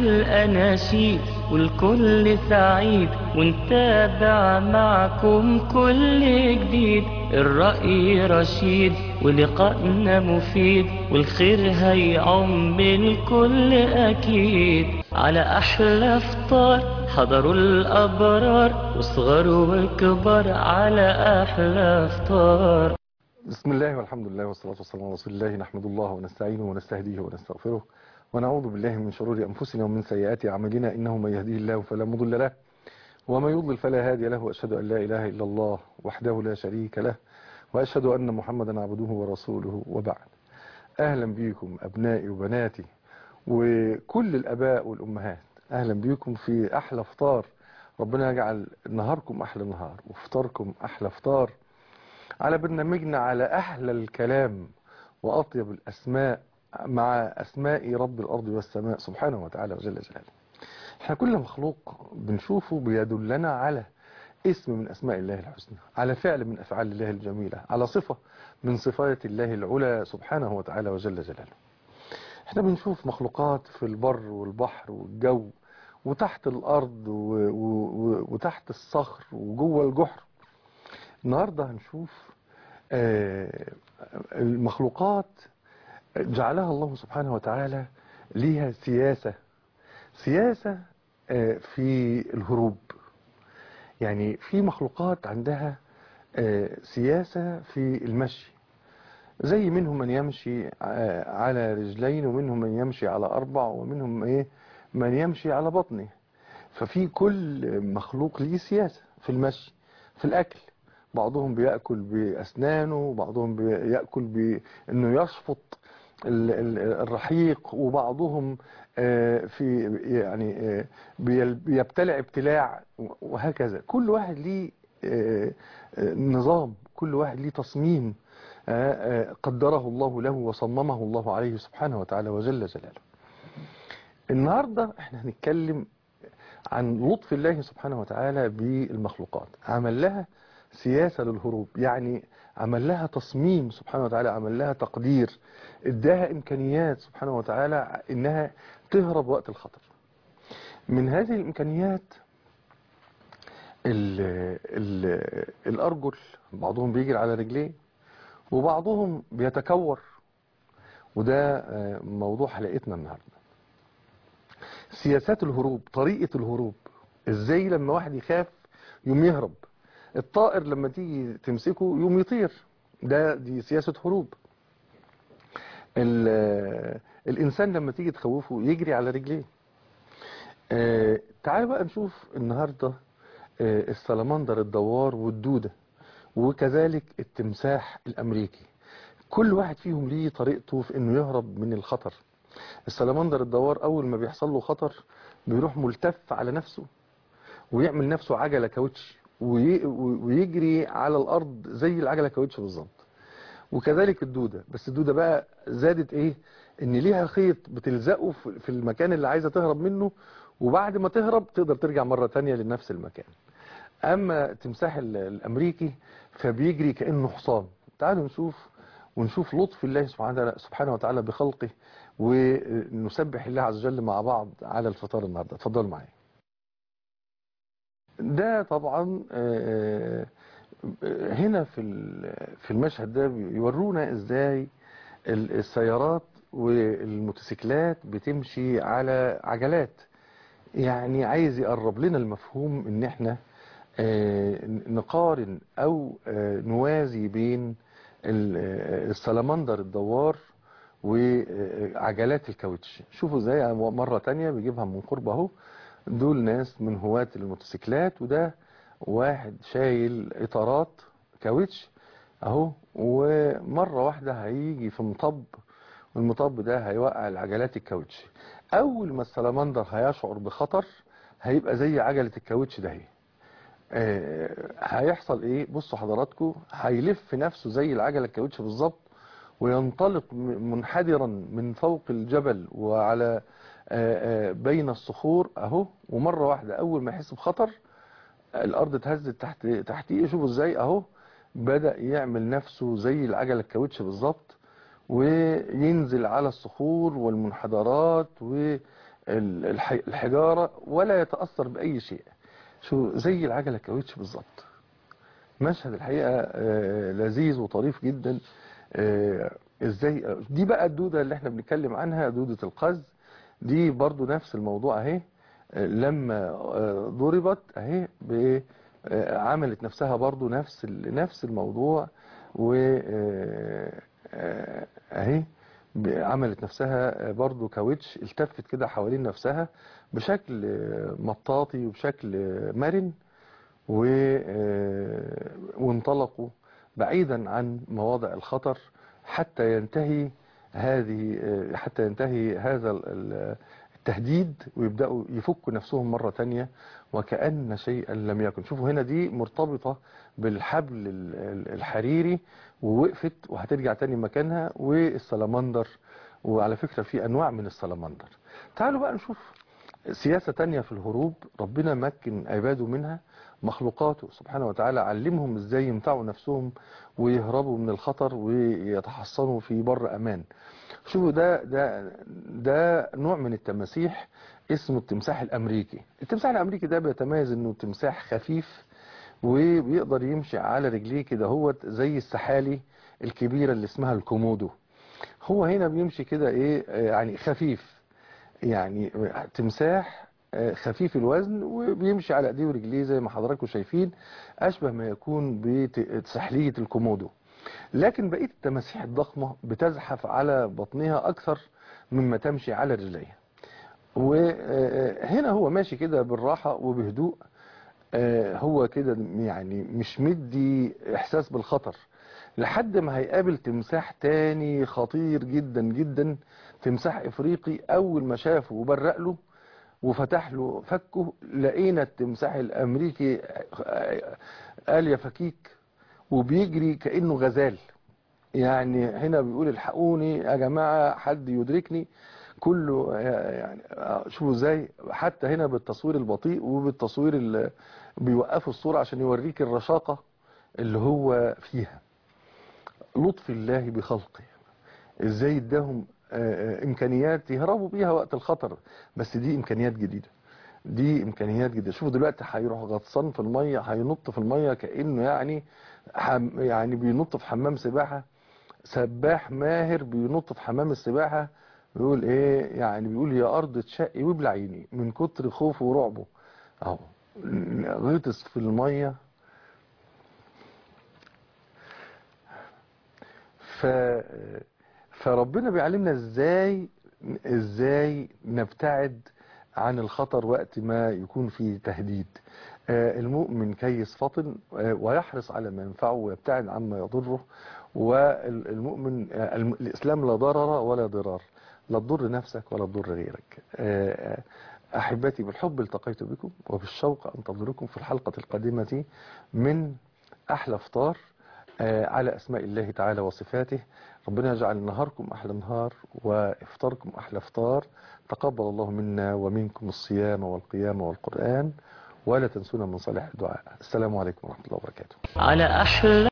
نقول أناشيد والكل سعيد ونتابع معكم كل جديد الرأي رشيد ولقائنا مفيد والخير هيعم الكل أكيد على أحلى فطار حضروا الأبرار وصغر وكبر على أحلى فطار بسم الله والحمد لله والصلاة والسلام على رسول الله نحمد الله ونستعينه ونستهديه ونستغفره ونعوذ بالله من شرور أنفسنا ومن سيئات أعمالنا إنه من يهديه الله فلا مضل له ومن يضلل فلا هادي له وأشهد أن لا إله إلا الله وحده لا شريك له وأشهد أن محمدا عبده ورسوله وبعد أهلا بكم أبنائي وبناتي وكل الأباء والأمهات أهلا بكم في أحلى فطار ربنا يجعل نهاركم أحلى نهار وفطاركم أحلى فطار على برنامجنا على أحلى الكلام وأطيب الأسماء مع أسماء رب الأرض والسماء سبحانه وتعالى وجل جلاله احنا كل مخلوق بنشوفه بيدلنا على اسم من أسماء الله الحسنى على فعل من أفعال الله الجميلة على صفة من صفات الله العلى سبحانه وتعالى وجل جلاله احنا بنشوف مخلوقات في البر والبحر والجو وتحت الأرض و... و... وتحت الصخر وجوه الجحر النهاردة هنشوف آه المخلوقات جعلها الله سبحانه وتعالى ليها سياسة سياسة آه في الهروب يعني في مخلوقات عندها آه سياسة في المشي زي منهم من يمشي على رجلين ومنهم من يمشي على أربع ومنهم إيه من يمشي على بطنه ففي كل مخلوق ليه سياسة في المشي في الأكل بعضهم بيأكل بأسنانه وبعضهم بيأكل بأنه يشفط الرحيق وبعضهم في يعني بيبتلع ابتلاع وهكذا كل واحد ليه نظام كل واحد ليه تصميم قدره الله له وصممه الله عليه سبحانه وتعالى وجل جلاله النهاردة احنا هنتكلم عن لطف الله سبحانه وتعالى بالمخلوقات عمل لها سياسة للهروب يعني عمل لها تصميم سبحانه وتعالى عمل لها تقدير اداها امكانيات سبحانه وتعالى انها تهرب وقت الخطر من هذه الامكانيات ال ال الارجل بعضهم بيجري على رجليه وبعضهم بيتكور وده موضوع حلقتنا النهاردة سياسات الهروب طريقة الهروب ازاي لما واحد يخاف يوم يهرب الطائر لما تيجي تمسكه يوم يطير ده دي سياسة هروب الإنسان لما تيجي تخوفه يجري على رجليه اه تعال بقى نشوف النهاردة اه السلمندر الدوار والدودة وكذلك التمساح الأمريكي كل واحد فيهم ليه طريقته في انه يهرب من الخطر السلمندر الدوار اول ما بيحصل له خطر بيروح ملتف على نفسه ويعمل نفسه عجلة كاوتش ويجري على الارض زي العجلة كاوتش بالظبط وكذلك الدودة بس الدودة بقى زادت ايه ان ليها خيط بتلزقه في المكان اللي عايزة تهرب منه وبعد ما تهرب تقدر ترجع مرة تانية لنفس المكان اما التمساح الامريكي فبيجري كأنه حصان تعالوا نشوف ونشوف لطف الله سبحانه وتعالى بخلقه ونسبح الله عز وجل مع بعض على الفطار النهاردة اتفضلوا معايا ده طبعا هنا في في المشهد ده يورونا ازاي السيارات والموتوسيكلات بتمشي على عجلات يعني عايز يقرب لنا المفهوم ان احنا نقارن او نوازي بين السلمندر الدوار وعجلات الكاوتش شوفوا ازاي مرة تانية بيجيبها من قرب اهو دول ناس من هواة الموتوسيكلات وده واحد شايل اطارات كاوتش اهو ومرة واحدة هيجي في مطب والمطب ده هيوقع العجلات الكاوتش اول ما السلمندر هيشعر بخطر هيبقى زي عجلة الكاوتش ده هي آه هيحصل ايه بصوا حضراتكم هيلف نفسه زي العجلة الكاوتش بالظبط وينطلق منحدرا من فوق الجبل وعلى آه آه بين الصخور اهو ومرة واحدة اول ما يحس بخطر الارض اتهزت تحت تحتيه شوفوا ازاي اهو بدأ يعمل نفسه زي العجلة الكاوتش بالظبط وينزل على الصخور والمنحدرات و ال- الح- الحجارة ولا يتأثر بأي شيء شو زي العجلة كاوتش بالظبط مشهد الحقيقة آه، لذيذ وطريف جدا آه، ازاي دي بقى الدودة اللي احنا بنتكلم عنها دودة القز دي برضو نفس الموضوع اهي آه، لما آه، ضربت اهي ب- آه، عملت نفسها برضو نفس ال- نفس الموضوع و آه، آه، اهي ب- عملت نفسها برضو كاوتش التفت كده حوالين نفسها بشكل آه، مطاطي وبشكل آه، مرن و آه، وانطلقوا بعيدا عن مواضع الخطر حتى ينتهي هذه آه، حتى ينتهي هذا ال- ال- التهديد ويبدأوا يفكوا نفسهم مرة تانية وكأن شيئا لم يكن شوفوا هنا دي مرتبطة بالحبل ال- ال- الحريري ووقفت وهترجع تاني مكانها والسلمندر وعلى فكرة في أنواع من السلمندر تعالوا بقى نشوف سياسة تانية في الهروب ربنا مكن عباده منها مخلوقاته سبحانه وتعالى علمهم ازاي يمتعوا نفسهم ويهربوا من الخطر ويتحصنوا في بر امان شوفوا ده ده ده نوع من التماسيح اسمه التمساح الامريكي التمساح الامريكي ده بيتميز انه تمساح خفيف وبيقدر يمشي على رجليه كده هوت زي السحالي الكبيرة اللي اسمها الكومودو هو هنا بيمشي كده ايه آه، يعني خفيف يعني تمساح آه، خفيف الوزن وبيمشي على ايديه ورجليه زي ما حضراتكم شايفين اشبه ما يكون بسحلية الكومودو لكن بقية التماسيح الضخمة بتزحف على بطنها اكثر مما تمشي على رجليها وهنا هو ماشي كده بالراحة وبهدوء آه، هو كده يعني مش مدي احساس بالخطر لحد ما هيقابل تمساح تاني خطير جدا جدا تمساح افريقي اول ما شافه وبرق له وفتح له فكه لقينا التمساح الامريكي آه، قال يا فكيك وبيجري كانه غزال يعني هنا بيقول الحقوني يا جماعة حد يدركني كله يعني شوفوا ازاي حتى هنا بالتصوير البطيء وبالتصوير اللي بيوقفوا الصورة عشان يوريك الرشاقة اللي هو فيها لطف الله بخلقه ازاي اداهم آه، آه، امكانيات يهربوا بيها وقت الخطر بس دي امكانيات جديدة دي امكانيات جديدة شوفوا دلوقتي هيروح غطسان في المية هينط في المية كأنه يعني حم يعني بينط في حمام سباحة سباح ماهر بينط في حمام السباحة بيقول ايه يعني بيقول يا ارض تشقي وابلعيني من كتر خوفه ورعبه اهو غطس في المية ف فربنا بيعلمنا ازاي ازاي نبتعد عن الخطر وقت ما يكون في تهديد آه، المؤمن كيس فطن آه، ويحرص على ما ينفعه ويبتعد عما يضره والمؤمن آه، الم- الإسلام لا ضرر ولا ضرار لا تضر نفسك ولا تضر غيرك آه، آه، أحبتي بالحب التقيت بكم وبالشوق أنتظركم في الحلقة القادمة من أحلى فطار آه، على أسماء الله تعالى وصفاته ربنا يجعل نهاركم أحلى نهار وإفطاركم أحلى إفطار تقبل الله منا ومنكم الصيام والقيام والقرآن ولا تنسونا من صالح الدعاء السلام عليكم ورحمة الله وبركاته على أحلى